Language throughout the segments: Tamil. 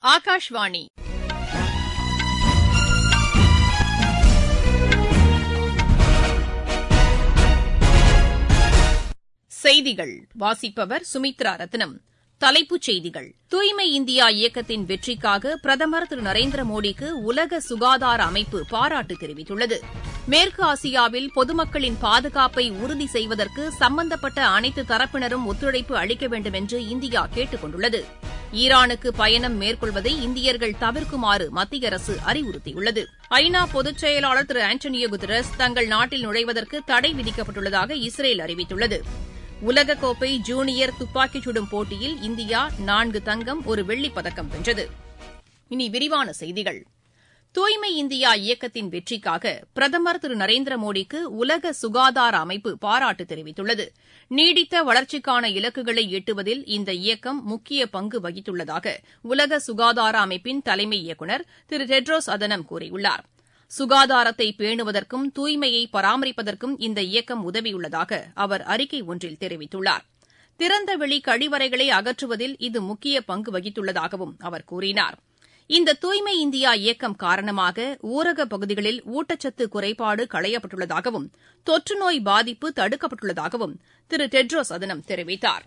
ஆகாஷ்வாணி செய்திகள் வாசிப்பவர் சுமித்ரா ரத்னம் தலைப்புச் செய்திகள் தூய்மை இந்தியா இயக்கத்தின் வெற்றிக்காக பிரதமர் திரு நரேந்திர மோடிக்கு உலக சுகாதார அமைப்பு பாராட்டு தெரிவித்துள்ளது மேற்கு ஆசியாவில் பொதுமக்களின் பாதுகாப்பை உறுதி செய்வதற்கு சம்பந்தப்பட்ட அனைத்து தரப்பினரும் ஒத்துழைப்பு அளிக்க வேண்டும் என்று இந்தியா கேட்டுக் கொண்டுள்ளது ஈரானுக்கு பயணம் மேற்கொள்வதை இந்தியர்கள் தவிர்க்குமாறு மத்திய அரசு அறிவுறுத்தியுள்ளது ஐநா பொதுச் செயலாளர் திரு ஆண்டனியோ குteரஸ் தங்கள் நாட்டில் நுழைவதற்கு தடை விதிக்கப்பட்டுள்ளதாக இஸ்ரேல் அறிவித்துள்ளது உலகக்கோப்பை ஜூனியர் துப்பாக்கிச் சுடும் போட்டியில் இந்தியா நான்கு தங்கம் ஒரு வெள்ளிப் பதக்கம் வென்றது இனி விரிவான செய்திகள் தூய்மை இந்தியா இயக்கத்தின் வெற்றிக்காக பிரதமர் திரு நரேந்திர மோடிக்கு உலக சுகாதார அமைப்பு பாராட்டு தெரிவித்துள்ளது நீடித்த வளர்ச்சிக்கான இலக்குகளை எட்டுவதில் இந்த இயக்கம் முக்கிய பங்கு வகித்துள்ளதாக உலக சுகாதார அமைப்பின் தலைமை இயக்குநர் திரு டெட்ரோஸ் அதனம் கூறியுள்ளார் சுகாதாரத்தை பேணுவதற்கும் தூய்மையை பராமரிப்பதற்கும் இந்த இயக்கம் உதவியுள்ளதாக அவர் அறிக்கை ஒன்றில் தெரிவித்துள்ளார் திறந்தவெளி கழிவறைகளை அகற்றுவதில் இது முக்கிய பங்கு வகித்துள்ளதாகவும் அவர் கூறினார் இந்த தூய்மை இந்தியா இயக்கம் காரணமாக ஊரகப் பகுதிகளில் ஊட்டச்சத்து குறைபாடு களையப்பட்டுள்ளதாகவும் தொற்றுநோய் பாதிப்பு தடுக்கப்பட்டுள்ளதாகவும் திரு டெட்ரோஸ் அதனம் தெரிவித்தார்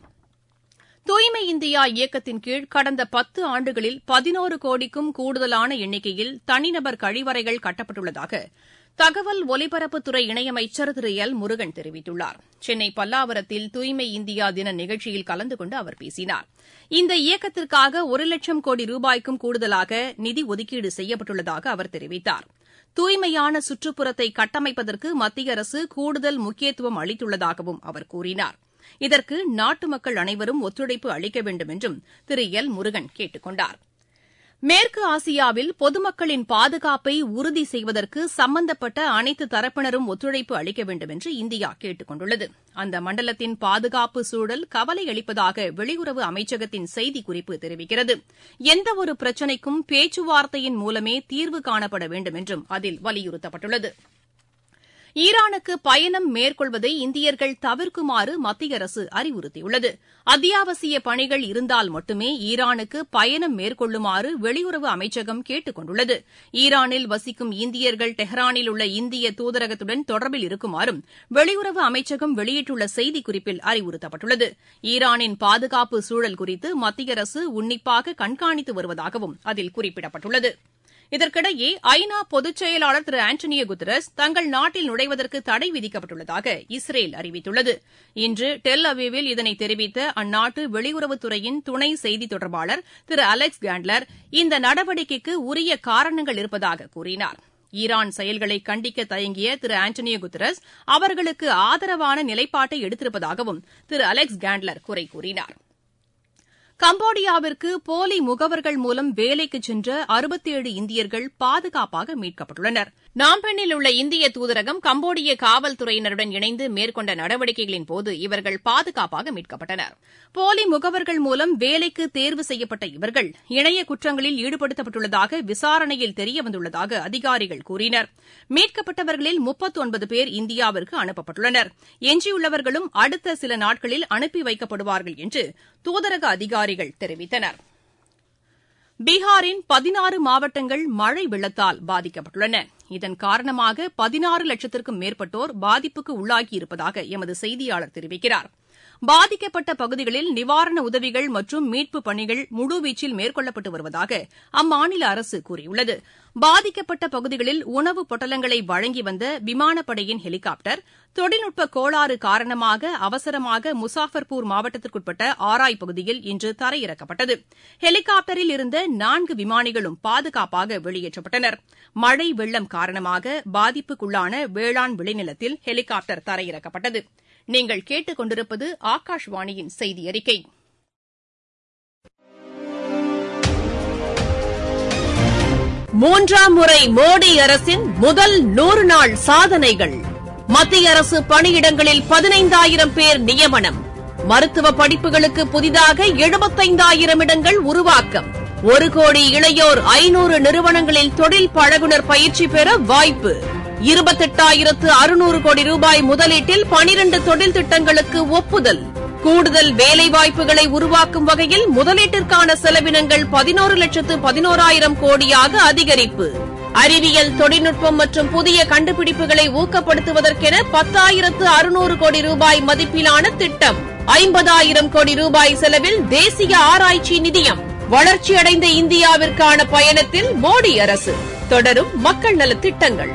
தூய்மை இந்தியா இயக்கத்தின் கீழ் கடந்த பத்து ஆண்டுகளில் பதினோரு கோடிக்கும் கூடுதலான எண்ணிக்கையில் தனிநபர் கழிவறைகள் கட்டப்பட்டுள்ளதாக தகவல் ஒலிபரப்புத்துறை இணையமைச்சர் திரு எல் முருகன் தெரிவித்துள்ளார் சென்னை பல்லாவரத்தில் தூய்மை இந்தியா தின நிகழ்ச்சியில் கலந்து கொண்டு அவர் பேசினார் இந்த இயக்கத்திற்காக ஒரு லட்சம் கோடி ரூபாய்க்கும் கூடுதலாக நிதி ஒதுக்கீடு செய்யப்பட்டுள்ளதாக அவர் தெரிவித்தார் தூய்மையான சுற்றுப்புறத்தை கட்டமைப்பதற்கு மத்திய அரசு கூடுதல் முக்கியத்துவம் அளித்துள்ளதாகவும் அவர் கூறினார் இதற்கு நாட்டு மக்கள் அனைவரும் ஒத்துழைப்பு அளிக்க வேண்டும் என்றும் திரு எல் முருகன் கேட்டுக் கொண்டார் மேற்கு ஆசியாவில் பொதுமக்களின் பாதுகாப்பை உறுதி செய்வதற்கு சம்பந்தப்பட்ட அனைத்து தரப்பினரும் ஒத்துழைப்பு அளிக்க வேண்டும் என்று இந்தியா கேட்டுக் கொண்டுள்ளது அந்த மண்டலத்தின் பாதுகாப்பு சூழல் கவலை அளிப்பதாக வெளியுறவு அமைச்சகத்தின் செய்திக்குறிப்பு தெரிவிக்கிறது எந்தவொரு பிரச்சினைக்கும் பேச்சுவார்த்தையின் மூலமே தீர்வு காணப்பட வேண்டும் என்றும் அதில் வலியுறுத்தப்பட்டுள்ளது ஈரானுக்கு பயணம் மேற்கொள்வதை இந்தியர்கள் தவிர்க்குமாறு மத்திய அரசு அறிவுறுத்தியுள்ளது அத்தியாவசிய பணிகள் இருந்தால் மட்டுமே ஈரானுக்கு பயணம் மேற்கொள்ளுமாறு வெளியுறவு அமைச்சகம் கேட்டுக் கொண்டுள்ளது ஈரானில் வசிக்கும் இந்தியர்கள் டெஹ்ரானில் உள்ள இந்திய தூதரகத்துடன் தொடர்பில் இருக்குமாறும் வெளியுறவு அமைச்சகம் வெளியிட்டுள்ள செய்திக்குறிப்பில் அறிவுறுத்தப்பட்டுள்ளது ஈரானின் பாதுகாப்பு சூழல் குறித்து மத்திய அரசு உன்னிப்பாக கண்காணித்து வருவதாகவும் அதில் குறிப்பிடப்பட்டுள்ளது இதற்கிடையே ஐநா பொதுச் செயலாளர் திரு ஆண்டனியோ குteரஸ் தங்கள் நாட்டில் நுழைவதற்கு தடை விதிக்கப்பட்டுள்ளதாக இஸ்ரேல் அறிவித்துள்ளது இன்று டெல் அவிவில் இதனை தெரிவித்த அந்நாட்டு வெளியுறவுத்துறையின் துணை செய்தி தொடர்பாளர் திரு அலெக்ஸ் காண்ட்லர் இந்த நடவடிக்கைக்கு உரிய காரணங்கள் இருப்பதாக கூறினார் ஈரான் செயல்களை கண்டிக்க தயங்கிய திரு ஆண்டனியோ குteரஸ் அவர்களுக்கு ஆதரவான நிலைப்பாட்டை எடுத்திருப்பதாகவும் திரு அலெக்ஸ் காண்ட்லர் குறை கூறினார் கம்போடியாவிற்கு போலி முகவர்கள் மூலம் வேலைக்கு சென்ற அறுபத்தேழு இந்தியர்கள் பாதுகாப்பாக மீட்கப்பட்டுள்ளனர் நாம்பென்னில் உள்ள இந்திய தூதரகம் கம்போடிய காவல்துறையினருடன் இணைந்து மேற்கொண்ட நடவடிக்கைகளின்போது இவர்கள் பாதுகாப்பாக மீட்கப்பட்டனர் போலி முகவர்கள் மூலம் வேலைக்கு தேர்வு செய்யப்பட்ட இவர்கள் இணைய குற்றங்களில் ஈடுபடுத்தப்பட்டுள்ளதாக விசாரணையில் தெரியவந்துள்ளதாக அதிகாரிகள் கூறினர் மீட்கப்பட்டவர்களில் முப்பத்தொன்பது பேர் இந்தியாவிற்கு அனுப்பப்பட்டுள்ளனர் எஞ்சியுள்ளவர்களும் அடுத்த சில நாட்களில் அனுப்பி வைக்கப்படுவார்கள் என்று தூதரக அதிகாரிகள் தெரிவித்தனர் பீகாரின் பதினாறு மாவட்டங்கள் மழை வெள்ளத்தால் பாதிக்கப்பட்டுள்ளன இதன் காரணமாக பதினாறு லட்சத்திற்கும் மேற்பட்டோர் பாதிப்புக்கு உள்ளாகியிருப்பதாக எமது செய்தியாளர் தெரிவிக்கிறார் பாதிக்கப்பட்ட பகுதிகளில் நிவாரண உதவிகள் மற்றும் மீட்புப் பணிகள் முழுவீச்சில் மேற்கொள்ளப்பட்டு வருவதாக அம்மாநில அரசு கூறியுள்ளது பாதிக்கப்பட்ட பகுதிகளில் உணவுப் பொட்டலங்களை வழங்கி வந்த விமானப்படையின் ஹெலிகாப்டர் தொழில்நுட்ப கோளாறு காரணமாக அவசரமாக முசாஃபர்பூர் மாவட்டத்திற்குட்பட்ட ஆராய் பகுதியில் இன்று தரையிறக்கப்பட்டது ஹெலிகாப்டரில் இருந்த நான்கு விமானிகளும் பாதுகாப்பாக வெளியேற்றப்பட்டனர் மழை வெள்ளம் காரணமாக பாதிப்புக்குள்ளான வேளாண் விளைநிலத்தில் ஹெலிகாப்டர் தரையிறக்கப்பட்டது நீங்கள் கேட்டுக் கொண்டிருப்பது ஆகாஷ்வாணியின் செய்தி அறிக்கை மூன்றாம் முறை மோடி அரசின் முதல் நூறு நாள் சாதனைகள் மத்திய அரசு பணியிடங்களில் பதினைந்தாயிரம் பேர் நியமனம் மருத்துவ படிப்புகளுக்கு புதிதாக எழுபத்தைந்தாயிரம் இடங்கள் உருவாக்கம் ஒரு கோடி இளையோர் ஐநூறு நிறுவனங்களில் தொழில் பழகுனர் பயிற்சி பெற வாய்ப்பு இருபத்தெட்டாயிரத்து அறுநூறு கோடி ரூபாய் முதலீட்டில் பனிரண்டு தொழில் திட்டங்களுக்கு ஒப்புதல் கூடுதல் வேலைவாய்ப்புகளை உருவாக்கும் வகையில் முதலீட்டிற்கான செலவினங்கள் பதினோரு லட்சத்து பதினோராயிரம் கோடியாக அதிகரிப்பு அறிவியல் தொழில்நுட்பம் மற்றும் புதிய கண்டுபிடிப்புகளை ஊக்கப்படுத்துவதற்கென பத்தாயிரத்து அறுநூறு கோடி ரூபாய் மதிப்பிலான திட்டம் ஐம்பதாயிரம் கோடி ரூபாய் செலவில் தேசிய ஆராய்ச்சி நிதியம் வளர்ச்சியடைந்த இந்தியாவிற்கான பயணத்தில் மோடி அரசு தொடரும் மக்கள் நலத் திட்டங்கள்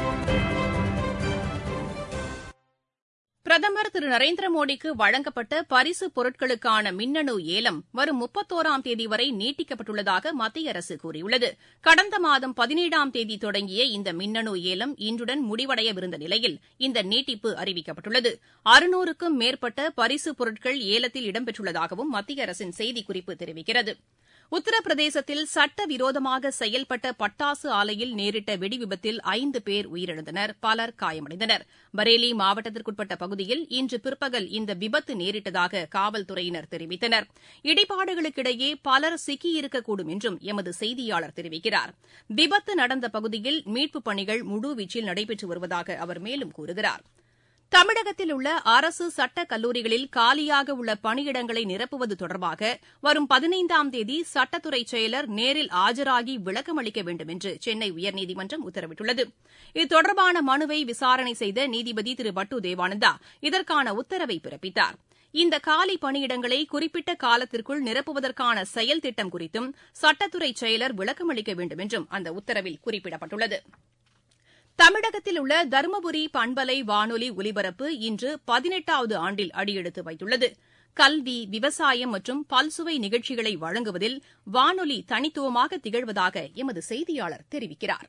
பிரதமர் திரு நரேந்திர மோடிக்கு வழங்கப்பட்ட பரிசுப் பொருட்களுக்கான மின்னணு ஏலம் வரும் முப்பத்தோராம் தேதி வரை நீட்டிக்கப்பட்டுள்ளதாக மத்திய அரசு கூறியுள்ளது கடந்த மாதம் பதினேழாம் தேதி தொடங்கிய இந்த மின்னணு ஏலம் இன்றுடன் முடிவடையவிருந்த நிலையில் இந்த நீட்டிப்பு அறிவிக்கப்பட்டுள்ளது அறுநூறுக்கும் மேற்பட்ட பரிசுப் பொருட்கள் ஏலத்தில் இடம்பெற்றுள்ளதாகவும் மத்திய அரசின் செய்திக்குறிப்பு தெரிவிக்கிறது உத்தரப்பிரதேசத்தில் சட்டவிரோதமாக செயல்பட்ட பட்டாசு ஆலையில் நேரிட்ட வெடிவிபத்தில் ஐந்து பேர் உயிரிழந்தனர் பலர் காயமடைந்தனர் பரேலி மாவட்டத்திற்குட்பட்ட பகுதியில் இன்று பிற்பகல் இந்த விபத்து நேரிட்டதாக காவல்துறையினர் தெரிவித்தனர் இடிபாடுகளுக்கிடையே பலர் சிக்கியிருக்கக்கூடும் என்றும் எமது செய்தியாளர் தெரிவிக்கிறார் விபத்து நடந்த பகுதியில் மீட்புப் பணிகள் முழுவீச்சில் நடைபெற்று வருவதாக அவர் மேலும் கூறுகிறார் தமிழகத்தில் உள்ள அரசு சட்டக் கல்லூரிகளில் காலியாக உள்ள பணியிடங்களை நிரப்புவது தொடர்பாக வரும் பதினைந்தாம் தேதி சட்டத்துறை செயலர் நேரில் ஆஜராகி விளக்கம் அளிக்க வேண்டும் என்று சென்னை உயர்நீதிமன்றம் உத்தரவிட்டுள்ளது இது தொடர்பான மனுவை விசாரணை செய்த நீதிபதி திரு பட்டு தேவானந்தா இதற்கான உத்தரவை பிறப்பித்தார் இந்த காலி பணியிடங்களை குறிப்பிட்ட காலத்திற்குள் நிரப்புவதற்கான செயல் திட்டம் குறித்தும் சட்டத்துறை செயலர் விளக்கம் அளிக்க வேண்டும் என்றும் அந்த உத்தரவில் குறிப்பிடப்பட்டுள்ளது தமிழகத்தில் உள்ள தருமபுரி பண்பலை வானொலி ஒலிபரப்பு இன்று பதினெட்டாவது ஆண்டில் அடியெடுத்து வைத்துள்ளது கல்வி விவசாயம் மற்றும் பல்சுவை நிகழ்ச்சிகளை வழங்குவதில் வானொலி தனித்துவமாக திகழ்வதாக எமது செய்தியாளர் தெரிவிக்கிறார்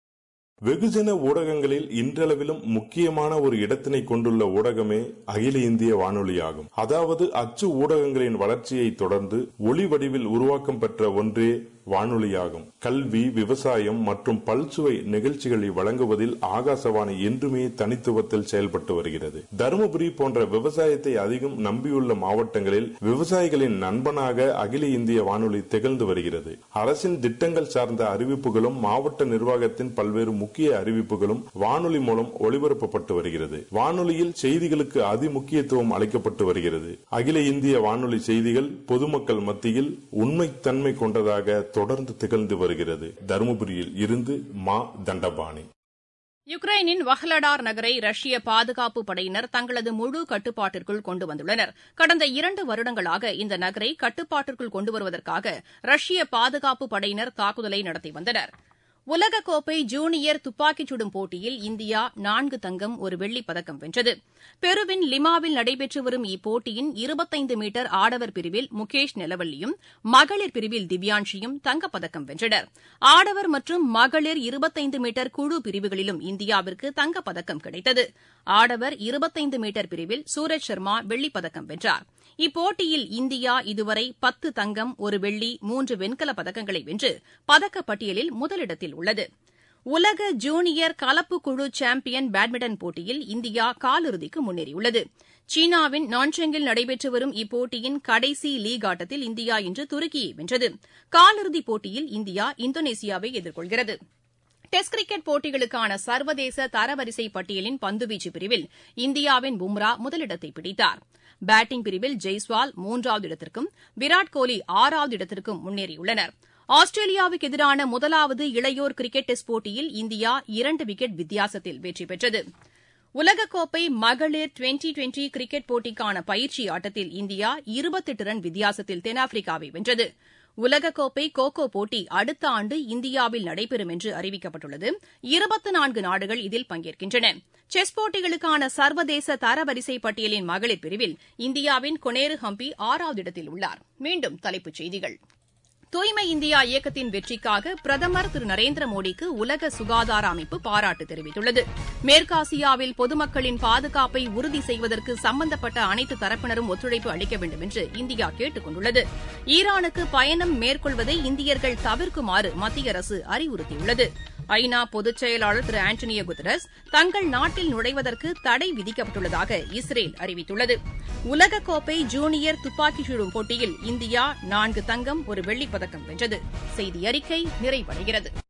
வெகுஜன ஊடகங்களில் இன்றளவிலும் முக்கியமான ஒரு இடத்தினை கொண்டுள்ள ஊடகமே அகில இந்திய வானொலியாகும் அதாவது அச்சு ஊடகங்களின் வளர்ச்சியை தொடர்ந்து ஒளி வடிவில் உருவாக்கம் பெற்ற ஒன்றே வானொலியாகும் கல்வி விவசாயம் மற்றும் பல்சுவை நிகழ்ச்சிகளை வழங்குவதில் ஆகாசவாணி என்றுமே தனித்துவத்தில் செயல்பட்டு வருகிறது தருமபுரி போன்ற விவசாயத்தை அதிகம் நம்பியுள்ள மாவட்டங்களில் விவசாயிகளின் நண்பனாக அகில இந்திய வானொலி திகழ்ந்து வருகிறது அரசின் திட்டங்கள் சார்ந்த அறிவிப்புகளும் மாவட்ட நிர்வாகத்தின் பல்வேறு முக்கிய அறிவிப்புகளும் வானொலி மூலம் ஒளிபரப்பப்பட்டு வருகிறது வானொலியில் செய்திகளுக்கு அதிமுக்கியத்துவம் அளிக்கப்பட்டு வருகிறது அகில இந்திய வானொலி செய்திகள் பொதுமக்கள் மத்தியில் உண்மைத்தன்மை கொண்டதாக தொடர்ந்து திகழ்ந்து வருகிறது தருமபுரியில் இருந்து மா தண்டபாணி யுக்ரைனின் வஹ்லடார் நகரை ரஷ்ய பாதுகாப்பு படையினர் தங்களது முழு கட்டுப்பாட்டிற்குள் கொண்டு வந்துள்ளனர் கடந்த இரண்டு வருடங்களாக இந்த நகரை கட்டுப்பாட்டிற்குள் கொண்டு வருவதற்காக ரஷ்ய பாதுகாப்பு படையினர் தாக்குதலை நடத்தி வந்தனர் உலகக்கோப்பை ஜூனியர் துப்பாக்கிச் சுடும் போட்டியில் இந்தியா நான்கு தங்கம் ஒரு வெள்ளிப் பதக்கம் வென்றது பெருவின் லிமாவில் நடைபெற்று வரும் இப்போட்டியின் இருபத்தைந்து மீட்டர் ஆடவர் பிரிவில் முகேஷ் நிலவல்லியும் மகளிர் பிரிவில் திவ்யான்ஷியும் தங்கப்பதக்கம் வென்றனர் ஆடவர் மற்றும் மகளிர் இருபத்தைந்து மீட்டர் குழு பிரிவுகளிலும் இந்தியாவிற்கு தங்கப்பதக்கம் கிடைத்தது ஆடவர் இருபத்தைந்து மீட்டர் பிரிவில் சூரஜ் சர்மா வெள்ளிப்பதக்கம் வென்றார் இப்போட்டியில் இந்தியா இதுவரை பத்து தங்கம் ஒரு வெள்ளி மூன்று வெண்கலப் பதக்கங்களை வென்று பதக்கப்பட்டியலில் முதலிடத்தில் உள்ளது உலக ஜூனியர் கலப்பு குழு சாம்பியன் பேட்மிண்டன் போட்டியில் இந்தியா காலிறுதிக்கு முன்னேறியுள்ளது சீனாவின் நான்செங்கில் நடைபெற்று வரும் இப்போட்டியின் கடைசி லீக் ஆட்டத்தில் இந்தியா இன்று துருக்கியை வென்றது காலிறுதிப் போட்டியில் இந்தியா இந்தோனேசியாவை எதிர்கொள்கிறது டெஸ்ட் கிரிக்கெட் போட்டிகளுக்கான சர்வதேச தரவரிசை பட்டியலின் பந்துவீச்சு பிரிவில் இந்தியாவின் பும்ரா முதலிடத்தை பிடித்தார் பேட்டிங் பிரிவில் ஜெய்ஸ்வால் மூன்றாவது இடத்திற்கும் விராட் கோலி ஆறாவது இடத்திற்கும் முன்னேறியுள்ளனர் ஆஸ்திரேலியாவுக்கு எதிரான முதலாவது இளையோர் கிரிக்கெட் டெஸ்ட் போட்டியில் இந்தியா இரண்டு விக்கெட் வித்தியாசத்தில் வெற்றி பெற்றது உலகக்கோப்பை மகளிர் டுவெண்டி டுவெண்டி கிரிக்கெட் போட்டிக்கான பயிற்சி ஆட்டத்தில் இந்தியா இருபத்தெட்டு ரன் வித்தியாசத்தில் தென்னாப்பிரிக்காவை வென்றது உலகக்கோப்பை கோகோ போட்டி அடுத்த ஆண்டு இந்தியாவில் நடைபெறும் என்று அறிவிக்கப்பட்டுள்ளது இருபத்து நான்கு நாடுகள் இதில் பங்கேற்கின்றன செஸ் போட்டிகளுக்கான சர்வதேச தரவரிசை பட்டியலின் மகளிர் பிரிவில் இந்தியாவின் கொனேரு ஹம்பி ஆறாவது இடத்தில் உள்ளார் மீண்டும் தலைப்புச் செய்திகள் தூய்மை இந்தியா இயக்கத்தின் வெற்றிக்காக பிரதமர் திரு நரேந்திர மோடிக்கு உலக சுகாதார அமைப்பு பாராட்டு தெரிவித்துள்ளது மேற்காசியாவில் பொதுமக்களின் பாதுகாப்பை உறுதி செய்வதற்கு சம்பந்தப்பட்ட அனைத்து தரப்பினரும் ஒத்துழைப்பு அளிக்க வேண்டும் என்று இந்தியா கேட்டுக் கொண்டுள்ளது ஈரானுக்கு பயணம் மேற்கொள்வதை இந்தியர்கள் தவிர்க்குமாறு மத்திய அரசு அறிவுறுத்தியுள்ளது ஐநா பொதுச் செயலாளர் திரு ஆண்டனியோ குத்தரஸ் தங்கள் நாட்டில் நுழைவதற்கு தடை விதிக்கப்பட்டுள்ளதாக இஸ்ரேல் அறிவித்துள்ளது உலகக்கோப்பை ஜூனியர் துப்பாக்கிச் சுடும் போட்டியில் இந்தியா நான்கு தங்கம் ஒரு வெள்ளிப் பதக்கம் வென்றது செய்தி அறிக்கை நிறைவடைகிறது